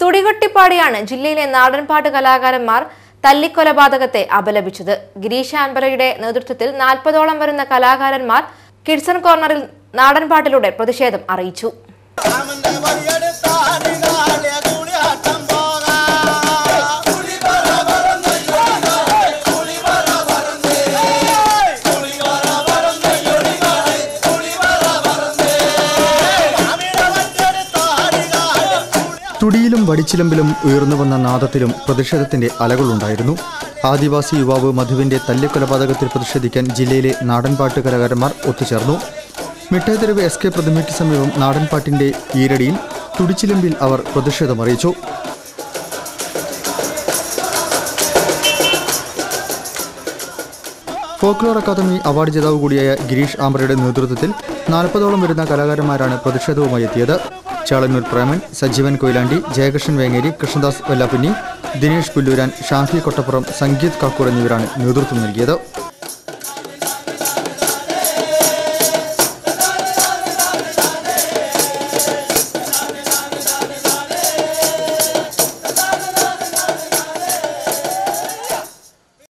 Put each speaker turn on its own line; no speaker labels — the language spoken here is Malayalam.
തുടികൊട്ടിപ്പാടിയാണ് ജില്ലയിലെ നാടൻപാട്ട് കലാകാരന്മാർ തല്ലിക്കൊലപാതകത്തെ അപലപിച്ചത് ഗിരീഷ് ആൻബറയുടെ നേതൃത്വത്തിൽ നാൽപ്പതോളം വരുന്ന കലാകാരന്മാർ കിഡ്സൺ കോർണറിൽ നാടൻപാട്ടിലൂടെ പ്രതിഷേധം അറിയിച്ചു
രാമന്റെ വഴിയെടുത്ത അടികാലെ കൂടിയാട്ടം പോകാം സ്വാമിയുടെ വഴിയെടുത്ത അടികാലെ
തുടിയിലും വടിച്ചിലമ്പിലും ഉയർന്നു വന്ന നാദത്തിലും പ്രതിഷേധത്തിന്റെ അലകളുണ്ടായിരുന്നു ആദിവാസി യുവാവ് മധുവിന്റെ തല്ലിക്കൊലപാതകത്തിൽ പ്രതിഷേധിക്കാൻ ജില്ലയിലെ നാടൻപാട്ട് കലാകാരന്മാർ ഒത്തുചേർന്നു മിഠായിത്തെരുവ് എസ് കെ പ്രതിമയ്ക്ക് സമീപം നാടൻപാട്ടിന്റെ ഈരടിയിൽ തുടിച്ചിലമ്പിൽ അവർ പ്രതിഷേധമറിയിച്ചു ഫോക്ലോർ അക്കാദമി അവാർഡ് ജേതാവ് കൂടിയായ ഗിരീഷ് ആംബ്രയുടെ നേതൃത്വത്തിൽ നാൽപ്പതോളം വരുന്ന കലാകാരന്മാരാണ് പ്രതിഷേധവുമായി എത്തിയത് ചാളന്നൂർ പ്രേമൻ സജീവൻ കൊയിലാണ്ടി ജയകൃഷ്ണൻ വേങ്ങേരി കൃഷ്ണദാസ് വെല്ലാപ്പിന്നി ദിനേഷ് പുല്ലൂരാൻ ഷാഫി കൊട്ടപ്പുറം സംഗീത് കാക്കൂർ എന്നിവരാണ് നേതൃത്വം നൽകിയത്